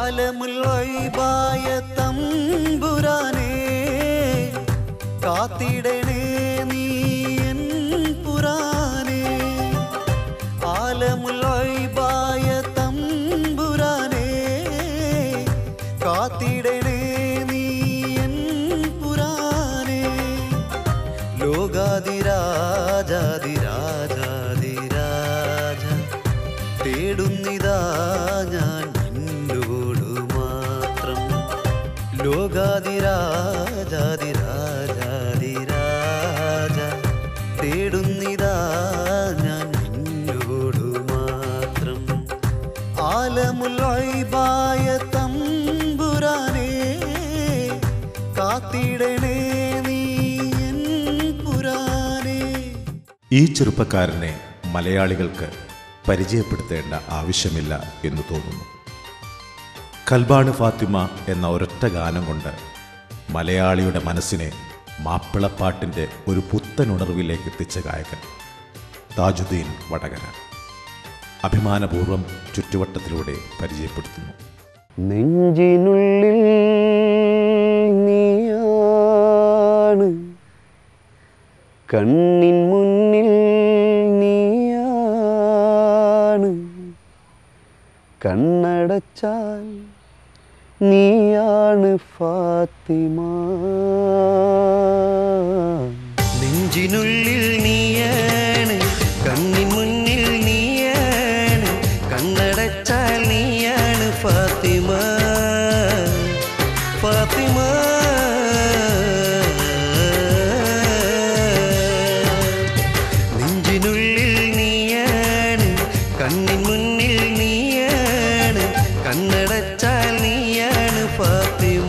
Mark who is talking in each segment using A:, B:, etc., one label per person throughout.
A: ആലമുൽ വൈബായ തമ്പുരാനേ കാത്തിടണേ നീ എൻ പുരാനേ ആലമുൽ വൈബായ തമ്പുരാനേ കാത്തിടണേ നീ എൻ പുരാനേ ലോകാതിരാജാതിരാജാതിരാജ തേടുന്നിതാ ഞാൻ നിന്നോടു മാത്രം ലോകാതിരാജാതിരാജാതിരാജ തേടുന്നിതാ ഞാൻ നിന്നോടു മാത്രം ആലമുൽ വൈബായ തമ്പുരാനേ കാത്തിടണേ നീ എൻ പുരാനേ
B: ഈ ചെറുപ്പക്കാരനെ മലയാളികൾക്ക് പരിചയപ്പെടുത്തേണ്ട ആവശ്യമില്ല എന്ന് തോന്നുന്നു കൽബാണ് ഫാത്തിമ എന്ന ഒരൊറ്റ ഗാനം കൊണ്ട് മലയാളിയുടെ മനസ്സിനെ മാപ്പിളപ്പാട്ടിൻ്റെ ഒരു പുത്തൻ ഉണർവിലേക്ക് എത്തിച്ച ഗായകൻ താജുദ്ദീൻ വടകര അഭിമാനപൂർവ്വം ചുറ്റുവട്ടത്തിലൂടെ പരിചയപ്പെടുത്തുന്നു
C: നെഞ്ചിനുള്ളിൽ നീയാണ് കണ്ണിൻ മുന്നിൽ നീയാണ് കണ്ണടച്ചാൽ നീയാണ് ഫാത്തിമ
A: നെഞ്ചിനുള്ളിൽ നീയാണ് കണ്ണിൻ മുന്നിൽ നീയാണ് കണ്ണടച്ചാൽ നീയാണ് ഫാത്തിമ ഫാത്തിമ നെഞ്ചിനുള്ളിൽ നീയാണ് കണ്ണിൻ മുന്നിൽ നീയാണ് കണ്ണടച്ചാൽ നീയാണ് ഫാത്തിമ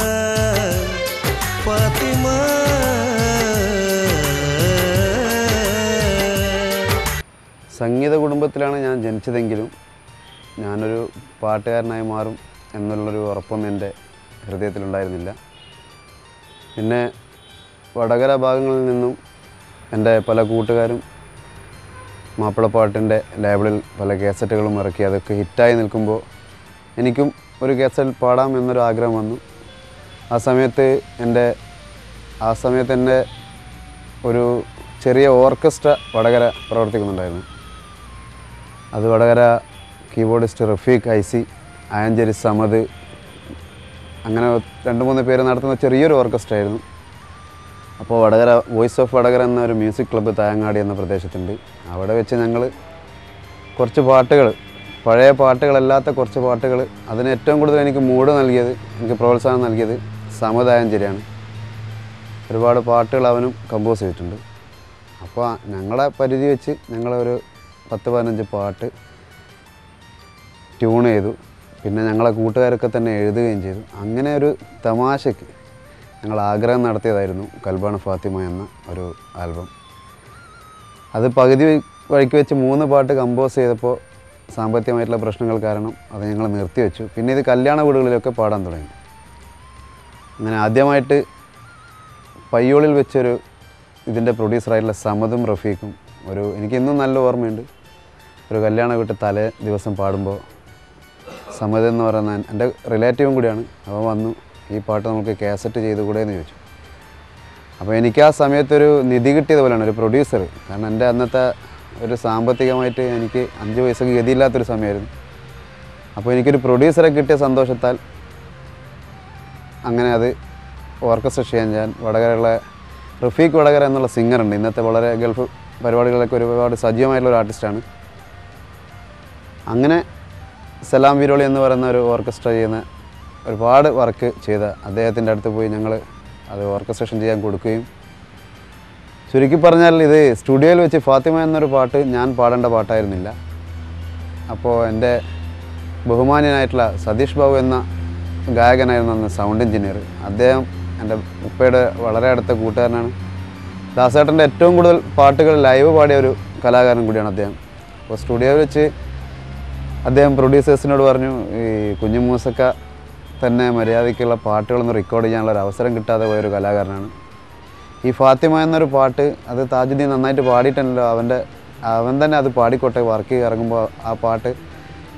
A: ഫാത്തിമ
C: സംഗീത കുടുംബത്തിലാണ് ഞാൻ ജനിച്ചതെങ്കിലും ഞാനൊരു പാട്ടുകാരനായി മാറും എന്നുള്ളൊരു ഉറപ്പൊന്നും എൻ്റെ ഹൃദയത്തിലുണ്ടായിരുന്നില്ല പിന്നെ വടകര ഭാഗങ്ങളിൽ നിന്നും എൻ്റെ പല കൂട്ടുകാരും മാപ്പിളപ്പാട്ടിൻ്റെ ലേബിളിൽ പല കേസറ്റുകളും ഇറക്കി അതൊക്കെ ഹിറ്റായി നിൽക്കുമ്പോൾ എനിക്കും ഒരു കേസറ്റ് പാടാം എന്നൊരു ആഗ്രഹം വന്നു ആ സമയത്ത് എൻ്റെ ആ സമയത്ത് എൻ്റെ ഒരു ചെറിയ ഓർക്കസ്ട്ര വടകര പ്രവർത്തിക്കുന്നുണ്ടായിരുന്നു അത് വടകര കീബോർഡിസ്റ്റ് റഫീഖ് ഐസി ആയഞ്ചേരി സമദ് അങ്ങനെ രണ്ട് മൂന്ന് പേര് നടത്തുന്ന ചെറിയൊരു ഓർക്കസ്ട്ര ആയിരുന്നു അപ്പോൾ വടകര വോയിസ് ഓഫ് വടകര എന്ന ഒരു മ്യൂസിക് ക്ലബ്ബ് തായങ്ങാടി എന്ന പ്രദേശത്തുണ്ട് അവിടെ വെച്ച് ഞങ്ങൾ കുറച്ച് പാട്ടുകൾ പഴയ പാട്ടുകളല്ലാത്ത കുറച്ച് പാട്ടുകൾ അതിന് ഏറ്റവും കൂടുതൽ എനിക്ക് മൂഡ് നൽകിയത് എനിക്ക് പ്രോത്സാഹനം നൽകിയത് സമദ് ആയഞ്ചേരിയാണ് ഒരുപാട് പാട്ടുകൾ അവനും കമ്പോസ് ചെയ്തിട്ടുണ്ട് അപ്പോൾ ഞങ്ങളെ പരിധി വെച്ച് ഞങ്ങളൊരു പത്ത് പതിനഞ്ച് പാട്ട് ട്യൂൺ ചെയ്തു പിന്നെ ഞങ്ങളെ കൂട്ടുകാരൊക്കെ തന്നെ എഴുതുകയും ചെയ്തു അങ്ങനെ ഒരു തമാശയ്ക്ക് ഞങ്ങൾ ആഗ്രഹം നടത്തിയതായിരുന്നു കൽബാണ് ഫാത്തിമ എന്ന ഒരു ആൽബം അത് പകുതി വഴിക്ക് വെച്ച് മൂന്ന് പാട്ട് കമ്പോസ് ചെയ്തപ്പോൾ സാമ്പത്തികമായിട്ടുള്ള പ്രശ്നങ്ങൾ കാരണം അത് ഞങ്ങൾ നിർത്തിവെച്ചു പിന്നെ ഇത് കല്യാണ വീടുകളിലൊക്കെ പാടാൻ തുടങ്ങി അങ്ങനെ ആദ്യമായിട്ട് പയ്യോളിൽ വെച്ചൊരു ഇതിൻ്റെ പ്രൊഡ്യൂസറായിട്ടുള്ള സമതും റഫീഖും ഒരു എനിക്ക് ഇന്നും നല്ല ഓർമ്മയുണ്ട് ഒരു കല്യാണ വീട്ടിൽ തലേ ദിവസം പാടുമ്പോൾ സമത് എന്ന് പറയുന്ന എൻ്റെ റിലേറ്റീവും കൂടിയാണ് അവൻ വന്നു ഈ പാട്ട് നമുക്ക് കാസറ്റ് ചെയ്തുകൂടെ എന്ന് ചോദിച്ചു അപ്പോൾ എനിക്ക് ആ സമയത്തൊരു നിധി കിട്ടിയത് പോലെയാണ് ഒരു പ്രൊഡ്യൂസർ കാരണം എൻ്റെ അന്നത്തെ ഒരു സാമ്പത്തികമായിട്ട് എനിക്ക് അഞ്ച് പൈസക്ക് ഗതിയില്ലാത്തൊരു സമയമായിരുന്നു അപ്പോൾ എനിക്കൊരു പ്രൊഡ്യൂസറെ കിട്ടിയ സന്തോഷത്താൽ അങ്ങനെ അത് ഓർക്കസ്ട്ര ചെയ്യാൻ ഞാൻ വടകരയുള്ള റഫീഖ് വടകര എന്നുള്ള സിംഗറുണ്ട് ഇന്നത്തെ വളരെ ഗൾഫ് പരിപാടികളിലൊക്കെ ഒരുപാട് സജീവമായിട്ടുള്ള ഒരു ആർട്ടിസ്റ്റാണ് അങ്ങനെ സലാം വിരോളി എന്ന് പറയുന്ന ഒരു ഓർക്കസ്ട്ര ചെയ്യുന്ന ഒരുപാട് വർക്ക് ചെയ്ത അദ്ദേഹത്തിൻ്റെ അടുത്ത് പോയി ഞങ്ങൾ അത് ഓർക്കസ്ട്രേഷൻ ചെയ്യാൻ കൊടുക്കുകയും ചുരുക്കി പറഞ്ഞാൽ ഇത് സ്റ്റുഡിയോയിൽ വെച്ച് ഫാത്തിമ എന്നൊരു പാട്ട് ഞാൻ പാടേണ്ട പാട്ടായിരുന്നില്ല അപ്പോൾ എൻ്റെ ബഹുമാന്യനായിട്ടുള്ള സതീഷ് ബാബു എന്ന ഗായകനായിരുന്നു അന്ന് സൗണ്ട് എഞ്ചിനീയർ അദ്ദേഹം എൻ്റെ ഉപ്പയുടെ വളരെ അടുത്ത കൂട്ടുകാരനാണ് ദാസേട്ടൻ്റെ ഏറ്റവും കൂടുതൽ പാട്ടുകൾ ലൈവ് പാടിയ ഒരു കലാകാരൻ കൂടിയാണ് അദ്ദേഹം അപ്പോൾ സ്റ്റുഡിയോയിൽ വെച്ച് അദ്ദേഹം പ്രൊഡ്യൂസേഴ്സിനോട് പറഞ്ഞു ഈ കുഞ്ഞു മൂസക്ക തന്നെ മര്യാദയ്ക്കുള്ള പാട്ടുകളൊന്നും റെക്കോർഡ് ചെയ്യാനുള്ള ഒരു അവസരം കിട്ടാതെ പോയൊരു കലാകാരനാണ് ഈ ഫാത്തിമ എന്നൊരു പാട്ട് അത് താജുദ്ദീൻ നന്നായിട്ട് പാടിയിട്ടുണ്ടല്ലോ അവൻ്റെ അവൻ തന്നെ അത് പാടിക്കോട്ടെ വർക്ക് ഇറങ്ങുമ്പോൾ ആ പാട്ട്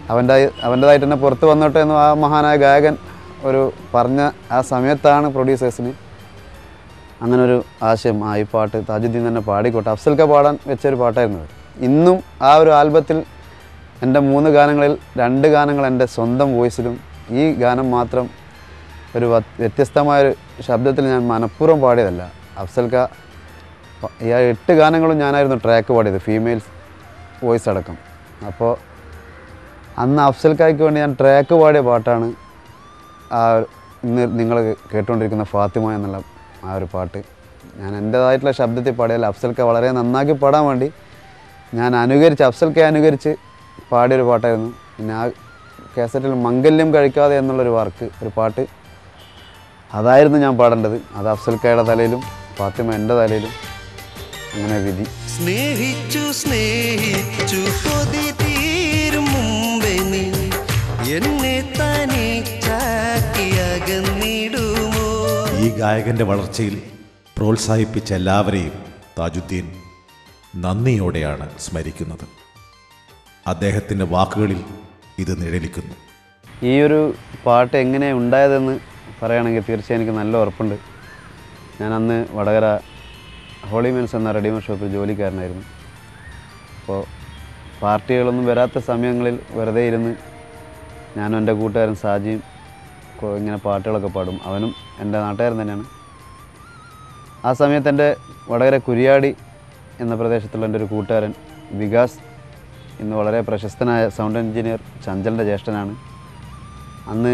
C: അവൻ്റെ അവൻ്റെതായിട്ട് തന്നെ പുറത്ത് വന്നോട്ടെ എന്ന് ആ മഹാനായ ഗായകൻ ഒരു പറഞ്ഞ ആ സമയത്താണ് പ്രൊഡ്യൂസേഴ്സിന് അങ്ങനെ ഒരു ആശയം ആ ഈ പാട്ട് താജുദ്ദീൻ തന്നെ പാടിക്കോട്ടെ അഫ്സൽക്ക പാടാൻ വെച്ചൊരു പാട്ടായിരുന്നു അത് ഇന്നും ആ ഒരു ആൽബത്തിൽ എൻ്റെ മൂന്ന് ഗാനങ്ങളിൽ രണ്ട് ഗാനങ്ങൾ എൻ്റെ സ്വന്തം വോയിസിലും ഈ ഗാനം മാത്രം ഒരു വ- വ്യത്യസ്തമായൊരു ശബ്ദത്തിൽ ഞാൻ മനഃപൂർവ്വം പാടിയതല്ല അഫ്സൽക്ക പ- ഈ ആ എട്ട് ഗാനങ്ങളും ഞാനായിരുന്നു ട്രാക്ക് പാടിയത് ഫീമെയിൽസ് വോയിസ് അടക്കം അപ്പോൾ അന്ന് അഫ്സൽക്കായ്ക്ക് വേണ്ടി ഞാൻ ട്രാക്ക് പാടിയ പാട്ടാണ് ആ ഇന്ന് നിങ്ങൾ കേട്ടുകൊണ്ടിരിക്കുന്ന ഫാത്തിമ എന്നുള്ള ആ ഒരു പാട്ട് ഞാൻ എൻ്റേതായിട്ടുള്ള ശബ്ദത്തിൽ പാടിയാൽ അഫ്സൽക്ക വളരെ നന്നാക്കി പാടാൻ വേണ്ടി ഞാൻ അനുകരിച്ച് അഫ്സൽക്കെ അനുകരിച്ച് പാടിയൊരു പാട്ടായിരുന്നു പിന്നെ ആ കാസറ്റിൽ മംഗല്യം കഴിക്കാതെ എന്നുള്ളൊരു വർക്ക് ഒരു പാട്ട് അതായിരുന്നു ഞാൻ പാടേണ്ടത് അത് അഫ്സൽക്കയുടെ തലയിലും ഫാത്തിമ എൻ്റെ തലയിലും അങ്ങനെ വിധി
A: സ്നേഹിച്ചു സ്നേഹിച്ചു കൊതി തീരും മുമ്പേ നീ എന്നെ തനിച്ചാക്കി അകന്നിടുമോ
B: ഈ ഗായകന്റെ വളർച്ചയിൽ പ്രോത്സാഹിപ്പിച്ച എല്ലാവരെയും താജുദ്ദീൻ നന്ദിയോടെയാണ് സ്മരിക്കുന്നത് അദ്ദേഹത്തിൻ്റെ വാക്കുകളിൽ ഇത് നിഴലിക്കുന്നു
C: ഈ ഒരു പാട്ട് എങ്ങനെ ഉണ്ടായതെന്ന് പറയുകയാണെങ്കിൽ തീർച്ചയായും എനിക്ക് നല്ല ഉറപ്പുണ്ട് ഞാൻ അന്ന് വടകര ഹോളി മെൻസ് എന്ന റെഡിമെയ്ഡ് ഷോപ്പിൽ ജോലിക്കാരനായിരുന്നു അപ്പോൾ പാർട്ടികളൊന്നും വരാത്ത സമയങ്ങളിൽ വെറുതെ ഇരുന്ന് ഞാനും എൻ്റെ കൂട്ടുകാരൻ സാജിയും കൊ- ഇങ്ങനെ പാട്ടുകളൊക്കെ പാടും അവനും എൻ്റെ നാട്ടുകാരൻ തന്നെയാണ് ആ സമയത്ത് എൻ്റെ വടകര കുരിയാടി എന്ന പ്രദേശത്തുള്ള എൻ്റെ ഒരു കൂട്ടുകാരൻ വികാസ് ഇന്ന് വളരെ പ്രശസ്തനായ സൗണ്ട് എഞ്ചിനീയർ ചഞ്ചലിൻ്റെ ജ്യേഷ്ഠനാണ് അന്ന്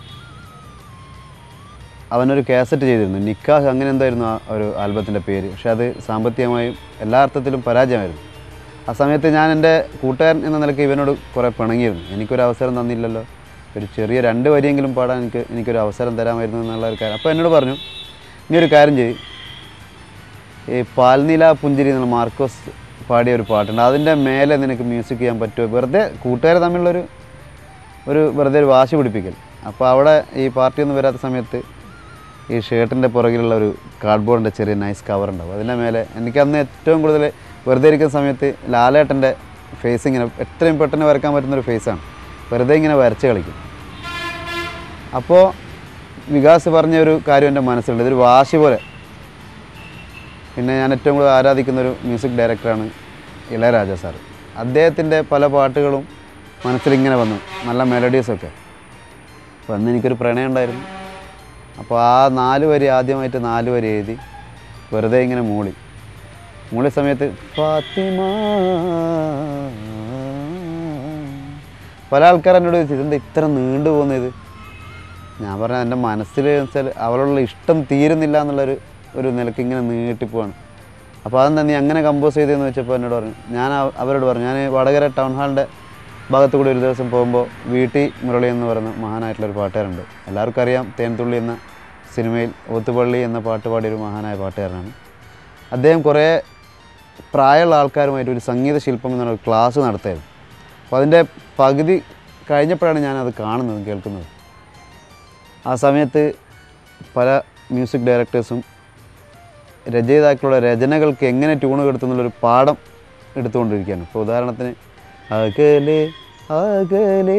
C: അവനൊരു കാസറ്റ് ചെയ്തിരുന്നു നിക്കാഹ് അങ്ങനെ എന്തായിരുന്നു ആ ഒരു ആൽബത്തിൻ്റെ പേര് പക്ഷെ അത് സാമ്പത്തികമായും എല്ലാ അർത്ഥത്തിലും പരാജയമായിരുന്നു ആ സമയത്ത് ഞാൻ എൻ്റെ കൂട്ടുകാരൻ എന്ന നിലയ്ക്ക് ഇവനോട് കുറേ പിണങ്ങിയിരുന്നു എനിക്കൊരു അവസരം തന്നില്ലല്ലോ ഒരു ചെറിയ രണ്ട് വരിയെങ്കിലും പാടാൻ എനിക്ക് എനിക്കൊരു അവസരം തരാമായിരുന്നു എന്നുള്ള ഒരു കാര്യം അപ്പോൾ എന്നോട് പറഞ്ഞു നീ ഒരു കാര്യം ചെയ്യും ഈ പാൽനില പുഞ്ചിരി എന്നുള്ള മാർക്കോസ് പാടിയ ഒരു പാട്ടുണ്ട് അതിൻ്റെ മേലെ നിനക്ക് മ്യൂസിക് ചെയ്യാൻ പറ്റുമോ വെറുതെ കൂട്ടുകാർ തമ്മിലുള്ളൊരു ഒരു വെറുതെ ഒരു വാശി പിടിപ്പിക്കൽ അപ്പോൾ അവിടെ ഈ പാർട്ടി ഒന്നും വരാത്ത സമയത്ത് ഈ ഷർട്ടിൻ്റെ പുറകിലുള്ള ഒരു കാർഡ്ബോർഡിൻ്റെ ചെറിയ നൈസ് കവർ ഉണ്ടാവും അതിൻ്റെ മേലെ എനിക്ക് അന്ന് ഏറ്റവും കൂടുതൽ വെറുതെ ഇരിക്കുന്ന സമയത്ത് ലാലേട്ടൻ്റെ ഫേസ് ഇങ്ങനെ എത്രയും പെട്ടെന്ന് വരക്കാൻ പറ്റുന്നൊരു ഫേസാണ് വെറുതെ ഇങ്ങനെ വരച്ച് കളിക്കും അപ്പോൾ വികാസ് പറഞ്ഞ ഒരു കാര്യം എൻ്റെ മനസ്സിലുണ്ട് ഇതൊരു വാശി പോലെ പിന്നെ ഞാൻ ഏറ്റവും കൂടുതൽ ആരാധിക്കുന്ന ഒരു മ്യൂസിക് ഡയറക്ടറാണ് ഇളയരാജ സാർ അദ്ദേഹത്തിൻ്റെ പല പാട്ടുകളും മനസ്സിലിങ്ങനെ വന്നു നല്ല മെലഡീസൊക്കെ അപ്പോൾ അന്ന് എനിക്കൊരു പ്രണയം ഉണ്ടായിരുന്നു അപ്പോൾ ആ നാല് വരി ആദ്യമായിട്ട് നാല് വരി എഴുതി വെറുതെ ഇങ്ങനെ മൂളി മൂളിയ സമയത്ത് ഫാത്തിമ പല ആൾക്കാർ എന്നോട് ചോദിച്ചു ഇതെന്താ ഇത്ര നീണ്ടു പോകുന്നത് ഞാൻ പറഞ്ഞ എൻ്റെ മനസ്സിൽ വെച്ചാൽ അവളുള്ള ഇഷ്ടം തീരുന്നില്ല എന്നുള്ളൊരു ഒരു നിലക്ക് ഇങ്ങനെ നീട്ടിപ്പോവാണ് അപ്പോൾ അതെന്താ നീ അങ്ങനെ കമ്പോസ് ചെയ്തതെന്ന് വെച്ചപ്പോൾ എന്നോട് പറഞ്ഞു ഞാൻ അവ- അവരോട് പറഞ്ഞു ഞാൻ വടകര ടൗൺ ഹാളിൻ്റെ ഭാഗത്തു കൂടി ഒരു ദിവസം പോകുമ്പോൾ വീട്ടി മുരളി എന്ന് പറയുന്ന മഹാനായിട്ടുള്ളൊരു പാട്ടുകാരുണ്ട് എല്ലാവർക്കും അറിയാം തേൻതുള്ളി എന്ന സിനിമയിൽ ഓത്തുപള്ളി എന്ന പാട്ട് പാടിയ ഒരു മഹാനായ പാട്ടുകാരനാണ് അദ്ദേഹം കുറേ പ്രായമുള്ള ആൾക്കാരുമായിട്ട് ഒരു സംഗീത ശില്പം എന്നുള്ള ഒരു ക്ലാസ് നടത്തുമായിരുന്നു അപ്പോൾ അതിൻ്റെ പകുതി കഴിഞ്ഞപ്പോഴാണ് ഞാനത് കാണുന്നതും കേൾക്കുന്നതും ആ സമയത്ത് പല മ്യൂസിക് ഡയറക്ടേഴ്സും രചയിതാക്കളുടെ രചനകൾക്ക് എങ്ങനെ ട്യൂണ് കെടുത്തുന്നുള്ളൊരു പാഠം എടുത്തുകൊണ്ടിരിക്കുകയാണ് ഇപ്പോൾ ഉദാഹരണത്തിന് അകലെ അകലെ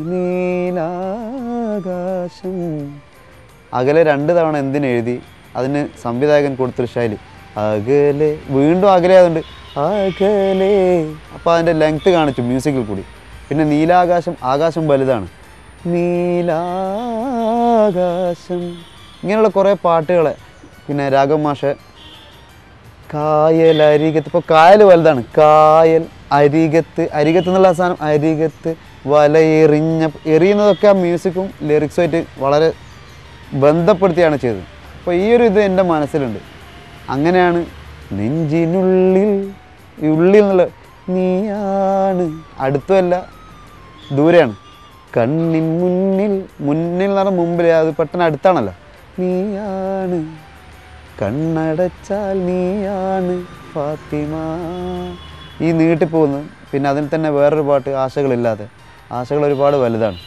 C: നീലാകാശം അകലെ രണ്ട് തവണ എന്തിനെഴുതി അതിന് സംവിധായകൻ കൊടുത്തൊരു ശൈലി അകലെ വീണ്ടും അകലെ അതുണ്ട് അകലെ അപ്പോൾ അതിൻ്റെ ലെങ്ത് കാണിച്ചു മ്യൂസിക്കിൽ കൂടി പിന്നെ നീലാകാശം ആകാശം വലുതാണ് നീലാകാശം ഇങ്ങനെയുള്ള കുറേ പാട്ടുകളെ പിന്നെ രാഘവ് മാഷ് കായൽ അരികത്ത് ഇപ്പോൾ കായൽ വലുതാണ് കായൽ അരികത്ത് അരികത്ത് എന്നുള്ള സാധനം അരികത്ത് വല എറിഞ്ഞ എറിയുന്നതൊക്കെ ആ മ്യൂസിക്കും ലിറിക്സുമായിട്ട് വളരെ ബന്ധപ്പെടുത്തിയാണ് ചെയ്തത് അപ്പോൾ ഈ ഒരു ഇത് എൻ്റെ മനസ്സിലുണ്ട് അങ്ങനെയാണ് നെഞ്ചിനുള്ളിൽ ഈ ഉള്ളിൽ എന്നുള്ള നീയാണ് അടുത്തുമല്ല ദൂരെയാണ് കണ്ണിൻ മുന്നിൽ മുന്നിൽ എന്ന് പറഞ്ഞാൽ മുമ്പിൽ അത് പെട്ടെന്ന് അടുത്താണല്ലോ നീയാണ് കണ്ണടച്ചാൽ നീയാണ് ഫാത്തിമ ഈ നീട്ടിപ്പോകുന്നു പിന്നെ അതിൽ തന്നെ വേറൊരു പാട്ട് ആശകളില്ലാതെ ആശകൾ ഒരുപാട് വലുതാണ്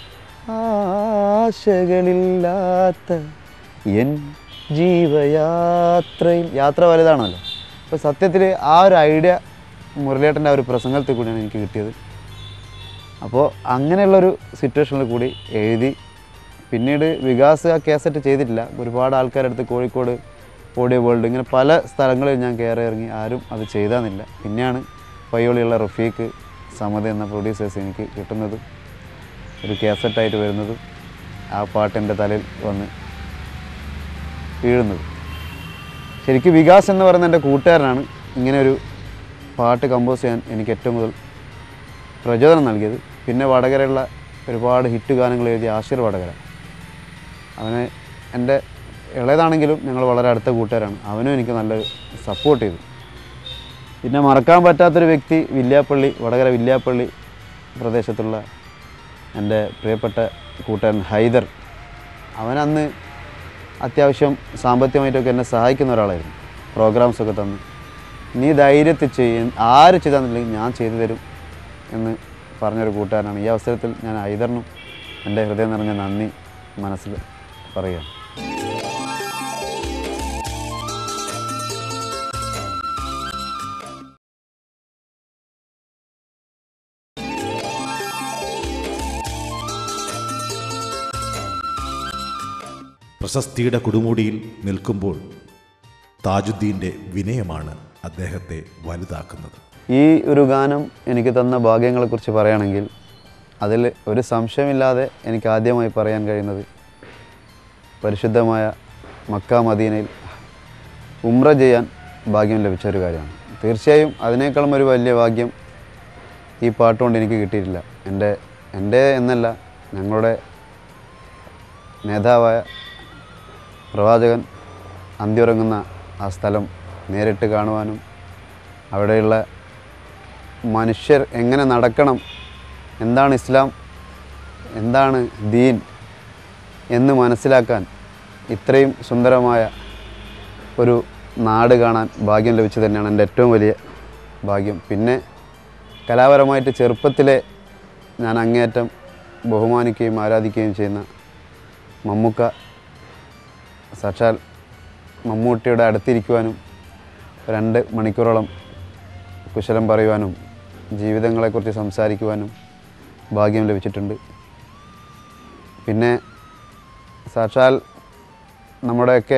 C: ആശകളില്ലാത്ത എൻ ജീവയാത്രയിൽ യാത്ര വലുതാണല്ലോ അപ്പോൾ സത്യത്തിൽ ആ ഒരു ഐഡിയ മുരളിയേട്ടൻ്റെ ആ ഒരു പ്രസംഗത്തിൽ കൂടിയാണ് എനിക്ക് കിട്ടിയത് അപ്പോൾ അങ്ങനെയുള്ളൊരു സിറ്റുവേഷനിൽ കൂടി എഴുതി പിന്നീട് വികാസ് ആ കേസറ്റ് ചെയ്തിട്ടില്ല ഒരുപാട് ആൾക്കാരെടുത്ത് കോഴിക്കോട് ഓഡിയോ വേൾഡ് ഇങ്ങനെ പല സ്ഥലങ്ങളിൽ ഞാൻ കയറി ഇറങ്ങി ആരും അത് ചെയ്താന്നില്ല പിന്നെയാണ് പയ്യോളിയുള്ള റഫീഖ് സമത് എന്ന പ്രൊഡ്യൂസേഴ്സ് എനിക്ക് കിട്ടുന്നതും ഒരു കേസറ്റായിട്ട് വരുന്നതും ആ പാട്ട് എൻ്റെ തലയിൽ വന്ന് വീഴുന്നത് ശരിക്കും വികാസ് എന്ന് പറയുന്ന എൻ്റെ കൂട്ടുകാരനാണ് ഇങ്ങനെ ഒരു പാട്ട് കമ്പോസ് ചെയ്യാൻ എനിക്ക് ഏറ്റവും കൂടുതൽ പ്രചോദനം നൽകിയത് പിന്നെ വടകരയുള്ള ഒരുപാട് ഹിറ്റ് ഗാനങ്ങൾ എഴുതിയ ആശീർ വടകര അവനെ എൻ്റെ ഇളയതാണെങ്കിലും ഞങ്ങൾ വളരെ അടുത്ത കൂട്ടുകാരാണ് അവനും എനിക്ക് നല്ലൊരു സപ്പോർട്ട് ചെയ്തു പിന്നെ മറക്കാൻ പറ്റാത്തൊരു വ്യക്തി വില്യാപ്പള്ളി വടകര വില്യാപ്പള്ളി പ്രദേശത്തുള്ള എൻ്റെ പ്രിയപ്പെട്ട കൂട്ടുകാരൻ ഹൈദർ അവനന്ന് അത്യാവശ്യം സാമ്പത്തികമായിട്ടൊക്കെ എന്നെ സഹായിക്കുന്ന ഒരാളായിരുന്നു പ്രോഗ്രാംസൊക്കെ തന്ന് നീ ധൈര്യത്തിൽ ചെയ്യും ആര് ചെയ്താന്നില്ലെങ്കിൽ ഞാൻ ചെയ്തു തരും എന്ന് പറഞ്ഞൊരു കൂട്ടുകാരനാണ് ഈ അവസരത്തിൽ ഞാൻ ഹൈദറിനും എൻ്റെ ഹൃദയം നിറഞ്ഞ നന്ദി മനസ്സിൽ പറയുകയാണ്
B: പ്രശസ്തിയുടെ കൊടുമുടിയിൽ നിൽക്കുമ്പോൾ താജുദ്ദീൻ്റെ വിനയമാണ് അദ്ദേഹത്തെ വലുതാക്കുന്നത്
C: ഈ ഒരു ഗാനം എനിക്ക് തന്ന ഭാഗ്യങ്ങളെക്കുറിച്ച് പറയുകയാണെങ്കിൽ അതിൽ ഒരു സംശയമില്ലാതെ എനിക്ക് ആദ്യമായി പറയാൻ കഴിയുന്നത് പരിശുദ്ധമായ മക്ക മദീനയിൽ ഉംറ ചെയ്യാൻ ഭാഗ്യം ലഭിച്ച ഒരു കാര്യമാണ് തീർച്ചയായും അതിനേക്കാളും ഒരു വലിയ ഭാഗ്യം ഈ പാട്ടുകൊണ്ട് എനിക്ക് കിട്ടിയിട്ടില്ല എൻ്റെ എൻ്റെ എന്നല്ല ഞങ്ങളുടെ നേതാവായ പ്രവാചകൻ അന്തിയുറങ്ങുന്ന ആ സ്ഥലം നേരിട്ട് കാണുവാനും അവിടെയുള്ള മനുഷ്യർ എങ്ങനെ നടക്കണം എന്താണ് ഇസ്ലാം എന്താണ് ദീൻ എന്ന് മനസ്സിലാക്കാൻ ഇത്രയും സുന്ദരമായ ഒരു നാട് കാണാൻ ഭാഗ്യം ലഭിച്ചത് തന്നെയാണ് എൻ്റെ ഏറ്റവും വലിയ ഭാഗ്യം പിന്നെ കലാപരമായിട്ട് ചെറുപ്പത്തിലെ ഞാൻ അങ്ങേയറ്റം ബഹുമാനിക്കുകയും ആരാധിക്കുകയും ചെയ്യുന്ന മമ്മൂക്ക സാക്ഷാൽ മമ്മൂട്ടിയുടെ അടുത്തിരിക്കുവാനും രണ്ട് മണിക്കൂറോളം കുശലം പറയുവാനും ജീവിതങ്ങളെക്കുറിച്ച് സംസാരിക്കുവാനും ഭാഗ്യം ലഭിച്ചിട്ടുണ്ട് പിന്നെ സാക്ഷാൽ നമ്മുടെയൊക്കെ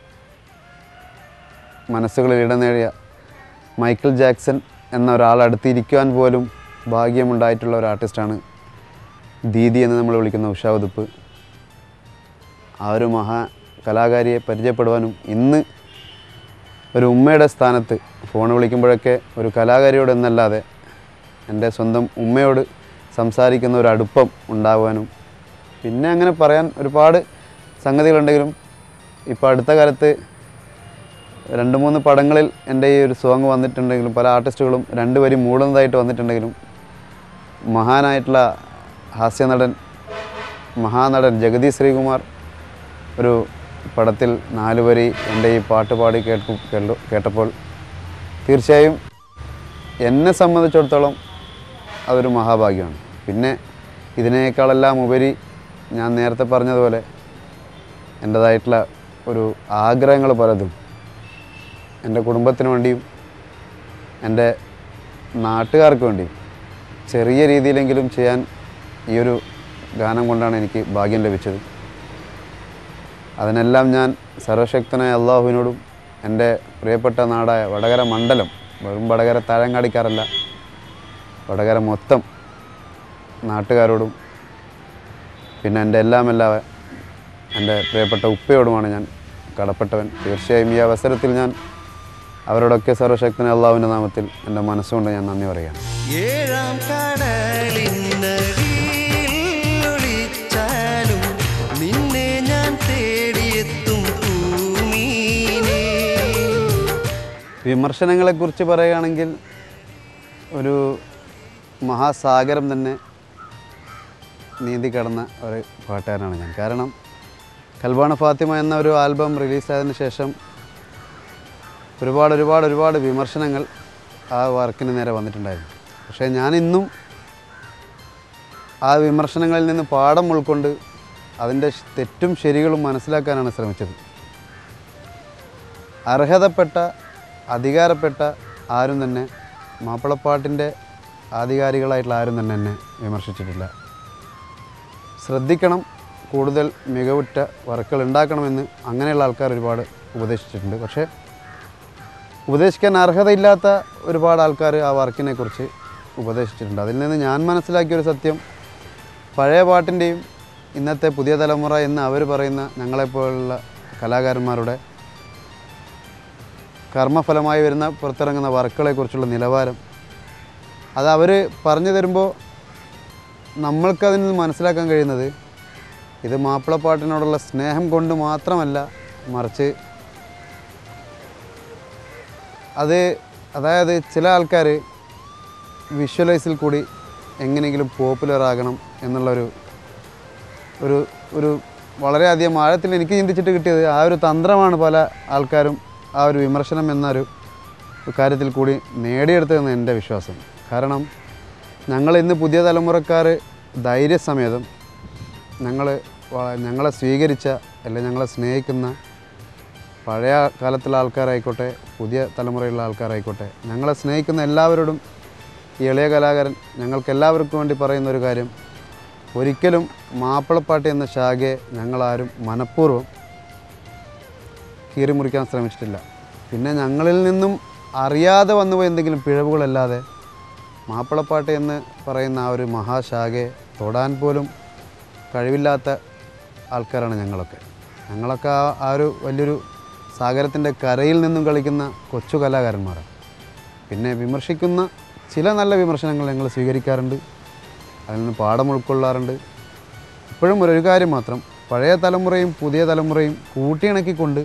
C: മനസ്സുകളിൽ ഇടം നേടിയ മൈക്കിൾ ജാക്സൺ എന്ന ഒരാൾ അടുത്തിരിക്കുവാൻ പോലും ഭാഗ്യമുണ്ടായിട്ടുള്ള ഒരു ആർട്ടിസ്റ്റാണ് ദീദി എന്ന് നമ്മൾ വിളിക്കുന്ന ഉഷാ ഉതുപ്പ് ആ ഒരു മഹാ കലാകാരിയെ പരിചയപ്പെടുവാനും ഇന്ന് ഒരു ഉമ്മയുടെ സ്ഥാനത്ത് ഫോൺ വിളിക്കുമ്പോഴൊക്കെ ഒരു കലാകാരിയോട് എന്നല്ലാതെ എൻ്റെ സ്വന്തം ഉമ്മയോട് സംസാരിക്കുന്ന ഒരു അടുപ്പം ഉണ്ടാകുവാനും പിന്നെ അങ്ങനെ പറയാൻ ഒരുപാട് സംഗതികളുണ്ടെങ്കിലും ഇപ്പോൾ അടുത്ത കാലത്ത് രണ്ട് മൂന്ന് പടങ്ങളിൽ എൻ്റെ ഈ ഒരു സോങ് വന്നിട്ടുണ്ടെങ്കിലും പല ആർട്ടിസ്റ്റുകളും രണ്ട് വരി മൂടുന്നതായിട്ട് വന്നിട്ടുണ്ടെങ്കിലും മഹാനായിട്ടുള്ള ഹാസ്യനടൻ മഹാനടൻ ജഗതി ശ്രീകുമാർ ഒരു പടത്തിൽ നാല് വരി എൻ്റെ ഈ പാട്ട് പാടി കേട്ടു കേട്ടു കേട്ടപ്പോൾ തീർച്ചയായും എന്നെ സംബന്ധിച്ചിടത്തോളം അതൊരു മഹാഭാഗ്യമാണ് പിന്നെ ഇതിനേക്കാളെല്ലാം ഉപരി ഞാൻ നേരത്തെ പറഞ്ഞതുപോലെ എൻ്റേതായിട്ടുള്ള ഒരു ആഗ്രഹങ്ങൾ പലതും എൻ്റെ കുടുംബത്തിന് വേണ്ടിയും എൻ്റെ നാട്ടുകാർക്ക് വേണ്ടിയും ചെറിയ രീതിയിലെങ്കിലും ചെയ്യാൻ ഈ ഒരു ഗാനം കൊണ്ടാണ് എനിക്ക് ഭാഗ്യം ലഭിച്ചത് അതിനെല്ലാം ഞാൻ സർവശക്തനായ അള്ളാഹുവിനോടും എൻ്റെ പ്രിയപ്പെട്ട നാടായ വടകര മണ്ഡലം വെറും വടകര താഴങ്ങാടിക്കാരല്ല വടകര മൊത്തം നാട്ടുകാരോടും പിന്നെ എൻ്റെ എല്ലാം എല്ലാം എൻ്റെ പ്രിയപ്പെട്ട ഉപ്പയോടുമാണ് ഞാൻ കടപ്പെട്ടവൻ തീർച്ചയായും ഈ അവസരത്തിൽ ഞാൻ അവരോടൊക്കെ സർവശക്തനായ അള്ളാഹുവിൻ്റെ നാമത്തിൽ എൻ്റെ മനസ്സുകൊണ്ട് ഞാൻ നന്ദി പറയുകയാണ്
A: ഏഴാം കടലിനടിയിൽ ഒളിച്ചാലും നിന്നെ ഞാൻ തേടിയെത്തും ഭൂമീനേ
C: വിമർശനങ്ങളെക്കുറിച്ച് പറയുകയാണെങ്കിൽ ഒരു മഹാസാഗരം തന്നെ നീന്തി കടന്ന ഒരു പാട്ടുകാരനാണ് ഞാൻ കാരണം കൽബാണ ഫാത്തിമ എന്ന ഒരു ആൽബം റിലീസായതിനു ശേഷം ഒരുപാട് ഒരുപാട് ഒരുപാട് വിമർശനങ്ങൾ ആ വർക്കിന് നേരെ വന്നിട്ടുണ്ടായിരുന്നു പക്ഷേ ഞാൻ ഇന്നും ആ വിമർശനങ്ങളിൽ നിന്ന് പാഠം ഉൾക്കൊണ്ട് അതിൻ്റെ ശ്- തെറ്റും ശരികളും മനസ്സിലാക്കാനാണ് ശ്രമിച്ചത് അർഹതപ്പെട്ട അധികാരപ്പെട്ട ആരും തന്നെ മാപ്പിളപ്പാട്ടിൻ്റെ ആധികാരികളായിട്ടുള്ള ആരും തന്നെ എന്നെ വിമർശിച്ചിട്ടില്ല ശ്രദ്ധിക്കണം കൂടുതൽ മികവുറ്റ വർക്കുകൾ ഉണ്ടാക്കണമെന്ന് അങ്ങനെയുള്ള ആൾക്കാർ ഒരുപാട് ഉപദേശിച്ചിട്ടുണ്ട് പക്ഷേ ഉപദേശിക്കാൻ അർഹതയില്ലാത്ത ഒരുപാട് ആൾക്കാർ ആ വർക്കിനെ കുറിച്ച് ഉപദേശിച്ചിട്ടുണ്ട് അതിൽ നിന്ന് ഞാൻ മനസ്സിലാക്കിയ ഒരു സത്യം പഴയ പാട്ടിൻ്റെയും ഇന്നത്തെ പുതിയ തലമുറ എന്ന് അവർ പറയുന്ന ഞങ്ങളെപ്പോലുള്ള കലാകാരന്മാരുടെ കർമ്മഫലമായി വരുന്ന പുറത്തിറങ്ങുന്ന വർക്കുകളെക്കുറിച്ചുള്ള നിലവാരം അത് അവർ പറഞ്ഞു തരുമ്പോൾ നമ്മൾക്കതിൽ നിന്ന് മനസ്സിലാക്കാൻ കഴിയുന്നത് ഇത് മാപ്പിളപ്പാട്ടിനോടുള്ള സ്നേഹം കൊണ്ട് മാത്രമല്ല മറിച്ച് അത് അതായത് ചില ആൾക്കാർ വിഷ്വലൈസിൽ കൂടി എങ്ങനെയെങ്കിലും പോപ്പുലർ ആകണം എന്നുള്ളൊരു ഒരു ഒരു വളരെയധികം ആഴത്തിൽ എനിക്ക് ചിന്തിച്ചിട്ട് കിട്ടിയത് ആ ഒരു തന്ത്രമാണ് പല ആൾക്കാരും ആ ഒരു വിമർശനം എന്നൊരു കാര്യത്തിൽ കൂടി നേടിയെടുത്തതെന്ന് എൻ്റെ വിശ്വാസം കാരണം ഞങ്ങൾ ഇന്ന് പുതിയ തലമുറക്കാർ ധൈര്യസമേതം ഞങ്ങൾ ഞങ്ങളെ സ്വീകരിച്ച അല്ലെങ്കിൽ ഞങ്ങളെ സ്നേഹിക്കുന്ന പഴയ കാലത്തുള്ള ആൾക്കാരായിക്കോട്ടെ പുതിയ തലമുറയിലുള്ള ആൾക്കാരായിക്കോട്ടെ ഞങ്ങളെ സ്നേഹിക്കുന്ന എല്ലാവരോടും ഈ എളിയ കലാകാരൻ ഞങ്ങൾക്ക് എല്ലാവർക്കും വേണ്ടി പറയുന്ന ഒരു കാര്യം ഒരിക്കലും മാപ്പിളപ്പാട്ട് എന്ന ശാഖയെ ഞങ്ങളാരും മനഃപൂർവ്വം കീറിമുറിക്കാൻ ശ്രമിച്ചിട്ടില്ല പിന്നെ ഞങ്ങളിൽ നിന്നും അറിയാതെ വന്നുപോയ എന്തെങ്കിലും പിഴവുകളല്ലാതെ മാപ്പിളപ്പാട്ട് എന്ന് പറയുന്ന ആ ഒരു മഹാശാഖയെ തൊടാൻ പോലും കഴിവില്ലാത്ത ആൾക്കാരാണ് ഞങ്ങളൊക്കെ ഞങ്ങളൊക്കെ ആ ആ ഒരു വലിയൊരു സാഗരത്തിൻ്റെ കരയിൽ നിന്നും കളിക്കുന്ന കൊച്ചു കലാകാരന്മാരാണ് പിന്നെ വിമർശിക്കുന്ന ചില നല്ല വിമർശനങ്ങൾ ഞങ്ങൾ സ്വീകരിക്കാറുണ്ട് അതിൽ നിന്ന് പാഠം ഉൾക്കൊള്ളാറുണ്ട് ഇപ്പോഴും ഒരു കാര്യം മാത്രം പഴയ തലമുറയും പുതിയ തലമുറയും കൂട്ടിയിണക്കിക്കൊണ്ട്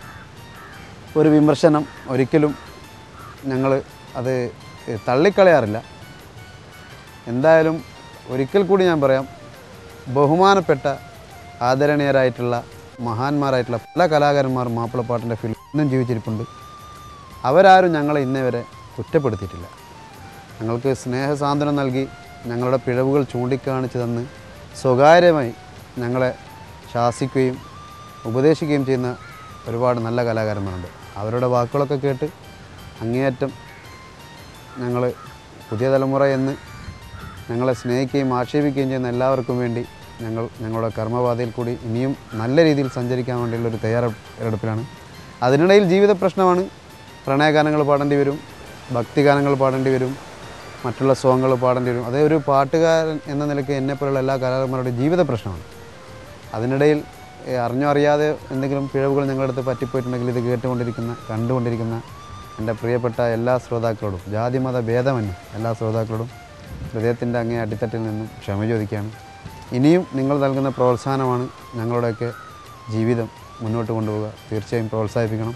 C: ഒരു വിമർശനം ഒരിക്കലും ഞങ്ങൾ അത് തള്ളിക്കളയാറില്ല എന്തായാലും ഒരിക്കൽ കൂടി ഞാൻ പറയാം ബഹുമാനപ്പെട്ട ആദരണീയരായിട്ടുള്ള മഹാന്മാരായിട്ടുള്ള പല കലാകാരന്മാരും മാപ്പിളപ്പാട്ടിൻ്റെ ഫീൽഡിൽ ഇന്നും ജീവിച്ചിരിപ്പുണ്ട് അവരാരും ഞങ്ങളെ ഇന്നേ വരെ കുറ്റപ്പെടുത്തിയിട്ടില്ല ഞങ്ങൾക്ക് സ്നേഹസാന്ത്വനം നൽകി ഞങ്ങളുടെ പിഴവുകൾ ചൂണ്ടിക്കാണിച്ച് തന്ന് സ്വകാര്യമായി ഞങ്ങളെ ശാസിക്കുകയും ഉപദേശിക്കുകയും ചെയ്യുന്ന ഒരുപാട് നല്ല കലാകാരന്മാരുണ്ട് അവരുടെ വാക്കുകളൊക്കെ കേട്ട് അങ്ങേയറ്റം ഞങ്ങൾ പുതിയ തലമുറ എന്ന് ഞങ്ങളെ സ്നേഹിക്കുകയും ആക്ഷേപിക്കുകയും ചെയ്യുന്ന എല്ലാവർക്കും വേണ്ടി ഞങ്ങൾ ഞങ്ങളുടെ കർമ്മപാതയിൽ കൂടി ഇനിയും നല്ല രീതിയിൽ സഞ്ചരിക്കാൻ വേണ്ടിയുള്ള ഒരു തയ്യാറെടുപ്പിലാണ് അതിനിടയിൽ ജീവിത പ്രശ്നമാണ് പ്രണയഗാനങ്ങൾ പാടേണ്ടി വരും ഭക്തിഗാനങ്ങൾ പാടേണ്ടി വരും മറ്റുള്ള സോങ്ങുകൾ പാടേണ്ടി വരും അതേ ഒരു പാട്ടുകാരൻ എന്ന നിലയ്ക്ക് എന്നെപ്പോലുള്ള എല്ലാ കലാകാരന്മാരുടെ ജീവിത പ്രശ്നമാണ് അതിനിടയിൽ ഏ, അറിഞ്ഞോ അറിയാതെ എന്തെങ്കിലും പിഴവുകൾ ഞങ്ങളുടെ അടുത്ത് പറ്റിപ്പോയിട്ടുണ്ടെങ്കിൽ ഇത് കേട്ടുകൊണ്ടിരിക്കുന്ന കണ്ടുകൊണ്ടിരിക്കുന്ന എൻ്റെ പ്രിയപ്പെട്ട എല്ലാ ശ്രോതാക്കളോടും ജാതിമത ഭേദമന്യേ എല്ലാ ശ്രോതാക്കളോടും ഹൃദയത്തിൻ്റെ അങ്ങേ അടിത്തട്ടിൽ നിന്നും ക്ഷമ ചോദിക്കുകയാണ് ഇനിയും നിങ്ങൾ നൽകുന്ന പ്രോത്സാഹനമാണ് ഞങ്ങളുടെയൊക്കെ ജീവിതം മുന്നോട്ട് കൊണ്ടുപോവുക തീർച്ചയായും പ്രോത്സാഹിപ്പിക്കണം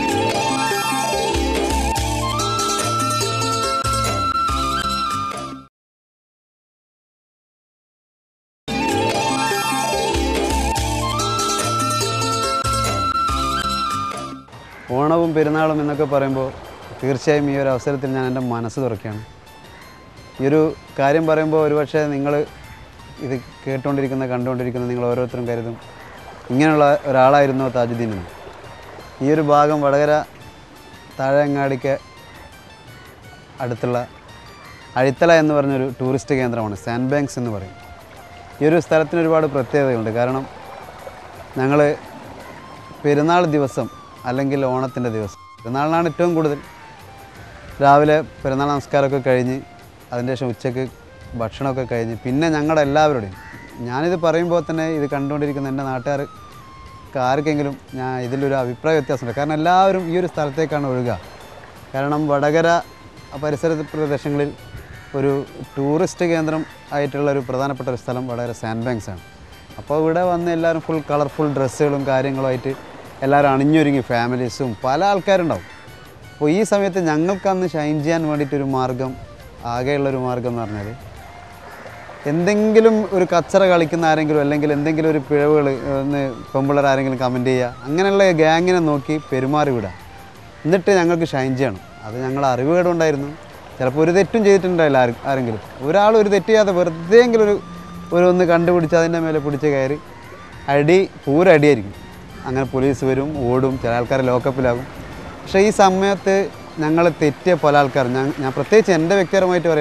C: ഓണവും പെരുന്നാളും എന്നൊക്കെ പറയുമ്പോൾ തീർച്ചയായും ഈ ഒരു അവസരത്തിൽ ഞാൻ എൻ്റെ മനസ്സ് തുറക്കുകയാണ് ഈ ഒരു കാര്യം പറയുമ്പോൾ ഒരുപക്ഷെ നിങ്ങൾ ഇത് കേട്ടുകൊണ്ടിരിക്കുന്ന കണ്ടുകൊണ്ടിരിക്കുന്ന നിങ്ങൾ ഓരോരുത്തരും കരുതും ഇങ്ങനെയുള്ള ഒരാളായിരുന്നോ താജുദ്ദീൻ എന്ന് ഈ ഒരു ഭാഗം വടകര താഴെങ്ങാടിക്ക് അടുത്തുള്ള അഴിത്തല എന്ന് പറഞ്ഞൊരു ടൂറിസ്റ്റ് കേന്ദ്രമാണ് സാൻഡ് ബാങ്ക്സ് എന്ന് പറയും ഈ ഒരു സ്ഥലത്തിന് ഒരുപാട് പ്രത്യേകതയുണ്ട് കാരണം ഞങ്ങൾ പെരുന്നാൾ ദിവസം അല്ലെങ്കിൽ ഓണത്തിൻ്റെ ദിവസം പെരുന്നാളിനാണ് ഏറ്റവും കൂടുതൽ രാവിലെ പെരുന്നാൾ നമസ്കാരമൊക്കെ കഴിഞ്ഞ് അതിൻ്റെ ശേഷം ഉച്ചയ്ക്ക് ഭക്ഷണമൊക്കെ കഴിഞ്ഞ് പിന്നെ ഞങ്ങളുടെ എല്ലാവരുടെയും ഞാനിത് പറയുമ്പോൾ തന്നെ ഇത് കണ്ടുകൊണ്ടിരിക്കുന്ന എൻ്റെ നാട്ടുകാർ ആർക്കെങ്കിലും ഞാൻ ഇതിലൊരു അഭിപ്രായ വ്യത്യാസമുണ്ട് കാരണം എല്ലാവരും ഈ ഒരു സ്ഥലത്തേക്കാണ് ഒഴുകുക കാരണം വടകര ആ പരിസര പ്രദേശങ്ങളിൽ ഒരു ടൂറിസ്റ്റ് കേന്ദ്രം ആയിട്ടുള്ള ഒരു പ്രധാനപ്പെട്ട ഒരു സ്ഥലം വടകര സാൻഡ് ബാങ്ക്സ് ആണ് അപ്പോൾ ഇവിടെ വന്ന് എല്ലാവരും ഫുൾ കളർഫുൾ ഡ്രസ്സുകളും കാര്യങ്ങളുമായിട്ട് എല്ലാവരും അണിഞ്ഞൊരുങ്ങി ഫാമിലീസും പല ആൾക്കാരുണ്ടാവും അപ്പോൾ ഈ സമയത്ത് ഞങ്ങൾക്ക് അന്ന് ഷൈൻ ചെയ്യാൻ വേണ്ടിയിട്ടൊരു മാർഗം ആകെയുള്ളൊരു മാർഗം എന്ന് പറഞ്ഞാൽ എന്തെങ്കിലും ഒരു കച്ചറ കളിക്കുന്ന ആരെങ്കിലും അല്ലെങ്കിൽ എന്തെങ്കിലും ഒരു പിഴവുകൾ ഒന്ന് പെമ്പിള്ളർ ആരെങ്കിലും കമൻറ്റ് ചെയ്യുക അങ്ങനെയുള്ള ഗ്യാങ്ങിനെ നോക്കി പെരുമാറി വിടുക എന്നിട്ട് ഞങ്ങൾക്ക് ഷൈൻ ചെയ്യണം അത് ഞങ്ങൾ അറിവുകേടുണ്ടായിരുന്നു ചിലപ്പോൾ ഒരു തെറ്റും ചെയ്തിട്ടുണ്ടായില്ല ആരും ആരെങ്കിലും ഒരാൾ ഒരു തെറ്റ് ചെയ്യാതെ വെറുതെ എങ്കിലും ഒരു ഒരു ഒന്ന് കണ്ടുപിടിച്ച് അതിൻ്റെ മേലെ പിടിച്ച് കയറി അടി പൂരടിയായിരിക്കും അങ്ങനെ പോലീസ് വരും ഓടും ചില ആൾക്കാർ ലോക്കപ്പിലാകും പക്ഷേ ഈ സമയത്ത് ഞങ്ങൾ തെറ്റിയ പല ആൾക്കാർ ഞാൻ ഞാൻ പ്രത്യേകിച്ച് എൻ്റെ വ്യക്തിപരമായിട്ട് പറയുകയാണ്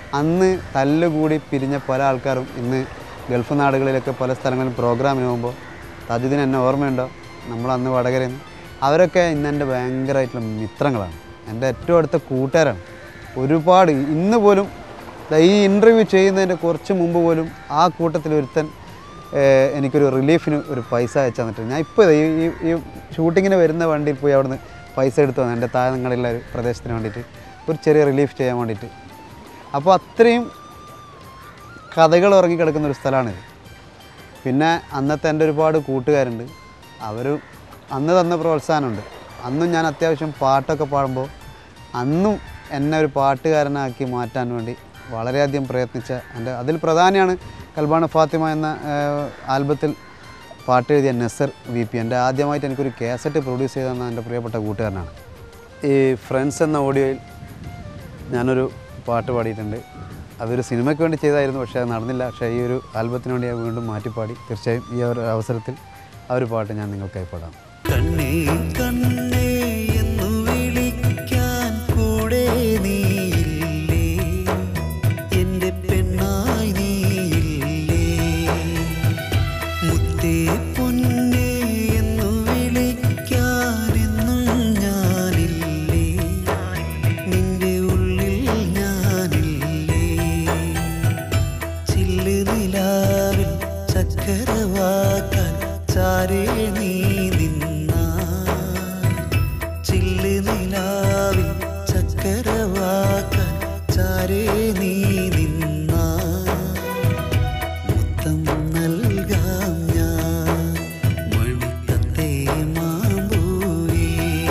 C: അന്ന് തല്ലുകൂടി പിരിഞ്ഞ പല ആൾക്കാരും ഇന്ന് ഗൾഫ് നാടുകളിലൊക്കെ പല സ്ഥലങ്ങളിലും പ്രോഗ്രാമിന് പോകുമ്പോൾ താജുദ്ദീൻ എന്നെ ഓർമ്മയുണ്ടോ നമ്മൾ അന്ന് വടകരയിൽ നിന്ന് അവരൊക്കെ ഇന്ന് എൻ്റെ ഭയങ്കരമായിട്ടുള്ള മിത്രങ്ങളാണ് എൻ്റെ ഏറ്റവും അടുത്ത കൂട്ടുകാരാണ് ഒരുപാട് ഇന്ന് പോലും ദാ ഈ ഇൻ്റർവ്യൂ ചെയ്യുന്നതിൻ്റെ കുറച്ച് മുമ്പ് പോലും ആ കൂട്ടത്തിൽ ഒരുത്തൻ ഏഹ്, എനിക്കൊരു റിലീഫിന് ഒരു പൈസ അയച്ചു തന്നിട്ട് ഞാൻ ഇപ്പോൾ ഈ ഈ- ഈ ഷൂട്ടിങ്ങിന് വരുന്ന വണ്ടിയിൽ പോയി അവിടുന്ന് പൈസ എടുത്തു വന്നു എൻ്റെ താഴെങ്ങളിലുള്ള ഒരു പ്രദേശത്തിന് വേണ്ടിയിട്ട് ഒരു ചെറിയ റിലീഫ് ചെയ്യാൻ വേണ്ടിയിട്ട് അപ്പോൾ അത്രയും കഥകൾ ഉറങ്ങിക്കിടക്കുന്ന ഒരു സ്ഥലമാണിത് പിന്നെ അന്നത്തെ എൻ്റെ ഒരുപാട് കൂട്ടുകാരുണ്ട് അവർ അന്ന് തന്ന പ്രോത്സാഹനമുണ്ട് അന്നും ഞാൻ അത്യാവശ്യം പാട്ടൊക്കെ പാടുമ്പോൾ അന്നും എന്നെ ഒരു പാട്ടുകാരനാക്കി മാറ്റാൻ വേണ്ടി വളരെയധികം പ്രയത്നിച്ച എൻ്റെ അതിൽ പ്രധാനിയാണ് കൽബാണ ഫാത്തിമ എന്ന ഏഹ്, ആൽബത്തിൽ പാട്ട് എഴുതിയ നെസർ വി പി എൻ്റെ ആദ്യമായിട്ട് എനിക്കൊരു കാസറ്റ് പ്രൊഡ്യൂസ് ചെയ്ത തന്ന എൻ്റെ പ്രിയപ്പെട്ട കൂട്ടുകാരനാണ് ഈ ഫ്രണ്ട്സ് എന്ന ഓഡിയോയിൽ ഞാനൊരു പാട്ട് പാടിയിട്ടുണ്ട് അതൊരു സിനിമയ്ക്ക് വേണ്ടി ചെയ്തായിരുന്നു പക്ഷേ അത് നടന്നില്ല പക്ഷേ ഈ ഒരു ആൽബത്തിന് വേണ്ടി ഞാൻ വീണ്ടും മാറ്റിപ്പാടി തീർച്ചയായും ഈ ഒരു അവസരത്തിൽ ആ ഒരു പാട്ട് ഞാൻ നിങ്ങൾക്കായി പാടാം
A: കണ്ണേ കണ്ണേ എന്നു വിളിക്കാൻ കൂടെ നീയില്ലേ എൻ്റെ പെണ്ണായി നീയില്ലേ മുത്തേ പൊന്നേ എന്നു വിളിക്കാൻ എന്നും ഞാനില്ലേ നിന്റെ ഉള്ളിൽ ഞാനില്ലേ ചില്ല് നിലാവിൽ ചക്കരവാക്കാൻ ചാരേ നീ നിന്നാ ചില്ല് നിലാവിൽ ചക്കരവാക്കാൻ ചാരേ നീ നിന്നാ മുത്തം നൽകാം ഞാൻ മണിത്തത്തെ മാമ്പൂവേ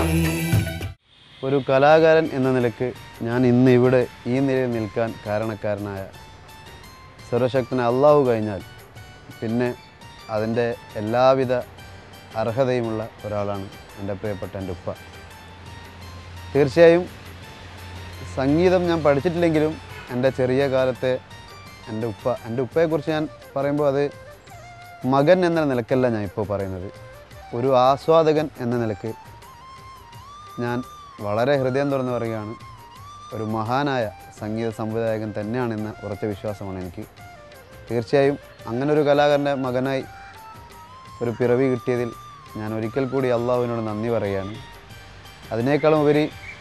C: ഒരു കലാകാരൻ എന്ന നിലക്ക് ഞാൻ ഇന്ന് ഇവിടെ ഈ നിലയിൽ നിൽക്കാൻ കാരണക്കാരനായ സർവശക്തന അള്ളാഹു കഴിഞ്ഞാൽ പിന്നെ അതിൻ്റെ എല്ലാവിധ അർഹതയുമുള്ള ഒരാളാണ് എൻ്റെ പ്രിയപ്പെട്ട എൻ്റെ ഉപ്പ തീർച്ചയായും സംഗീതം ഞാൻ പഠിച്ചിട്ടില്ലെങ്കിലും എൻ്റെ ചെറിയ കാലത്തെ എൻ്റെ ഉപ്പ എൻ്റെ ഉപ്പയെക്കുറിച്ച് ഞാൻ പറയുമ്പോൾ അത് മകൻ എന്ന നിലക്കല്ല ഞാൻ ഇപ്പോൾ പറയുന്നത് ഒരു ആസ്വാദകൻ എന്ന നിലക്ക് ഞാൻ വളരെ ഹൃദയം തുറന്ന് പറയുകയാണ് ഒരു മഹാനായ സംഗീത സംവിധായകൻ തന്നെയാണെന്ന ഉറച്ച വിശ്വാസമാണ് എനിക്ക് തീർച്ചയായും അങ്ങനെ ഒരു കലാകാരൻ്റെ മകനായി ഒരു പിറവി കിട്ടിയതിൽ ഞാൻ ഒരിക്കൽ കൂടി അള്ളാഹുവിനോട് നന്ദി പറയുകയാണ് അതിനേക്കാളും ഉപരി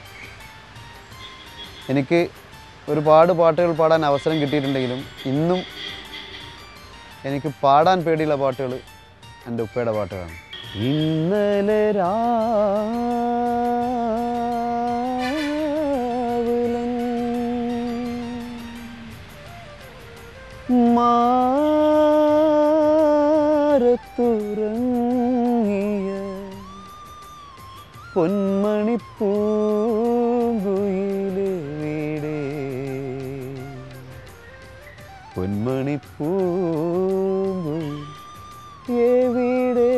C: എനിക്ക് ഒരുപാട് പാട്ടുകൾ പാടാൻ അവസരം കിട്ടിയിട്ടുണ്ടെങ്കിലും ഇന്നും എനിക്ക് പാടാൻ പേടിയുള്ള പാട്ടുകൾ എൻ്റെ ഉപ്പയുടെ പാട്ടുകളാണ് ഇന്നലെ രാവിലൻ മാറത്തുറങ്ങിയ പൊന്മണിപ്പൂങ്കുയിലെ വീടേ പൊന്മണിപ്പൂങ്കുയിൽ എവിടെ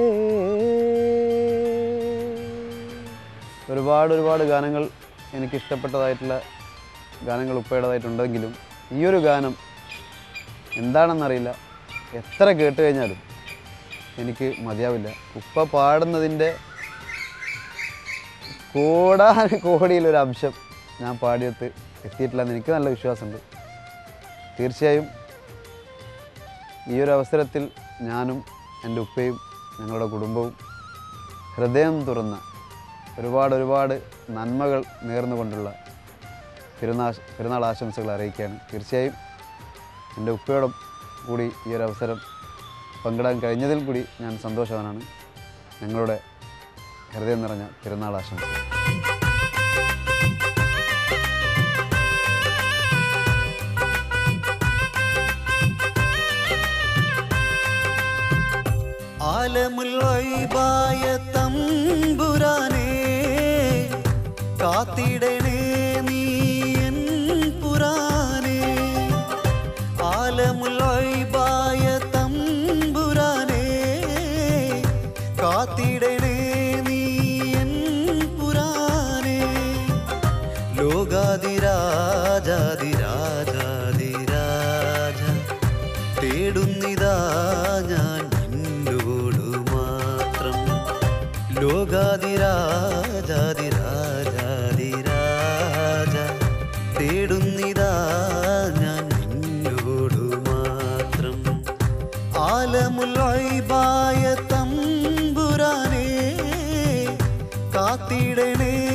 C: ഒരുപാട് ഒരുപാട് ഗാനങ്ങൾ എനിക്ക് ഇഷ്ടപ്പെട്ടതായിട്ടുള്ള ഗാനങ്ങൾ ഉപ്പയുടേതായിട്ടുണ്ടെങ്കിലും ഈ ഒരു ഗാനം എന്താണെന്നറിയില്ല എത്ര കേട്ട് കഴിഞ്ഞാലും എനിക്ക് മതിയാവില്ല ഉപ്പ പാടുന്നതിൻ്റെ കോടാന കോടിയിലൊരു അംശം ഞാൻ പാടിയത്ത് എത്തിയിട്ടില്ലെന്ന് എനിക്ക് നല്ല വിശ്വാസമുണ്ട് തീർച്ചയായും ഈ ഒരു അവസരത്തിൽ ഞാനും എൻ്റെ ഉപ്പയും ഞങ്ങളുടെ കുടുംബവും ഹൃദയം തുറന്ന ഒരുപാട് ഒരുപാട് നന്മകൾ നേർന്നുകൊണ്ടുള്ള പെരുന്നാൾ പെരുന്നാൾ ആശംസകൾ അറിയിക്കുകയാണ് തീർച്ചയായും എൻ്റെ ഉപ്പയോടും കൂടി ഈ ഒരു അവസരം പങ്കിടാൻ കഴിഞ്ഞതിൽ കൂടി ഞാൻ സന്തോഷവാനാണ് ഞങ്ങളുടെ ഹൃദയം നിറഞ്ഞ പെരുന്നാൾ ആശംസകൾ
A: ആലമുൽ വൈബായ തമ്പുരാനേ കാത്തിടണേ നീ എൻ പുരാനേ ആലമുൽ വൈബായ തമ്പുരാനേ കാത്തിടണേ നീ എൻ പുരാനേ ലോകാതിരാജാതിരാജാതിരാജ തേടുന്നിതാ ഞാൻ നിന്നോടു മാത്രം ലോകാതിരാജാതിരാജാതിരാജ തേടുന്നിതാ കാത്തിടണേ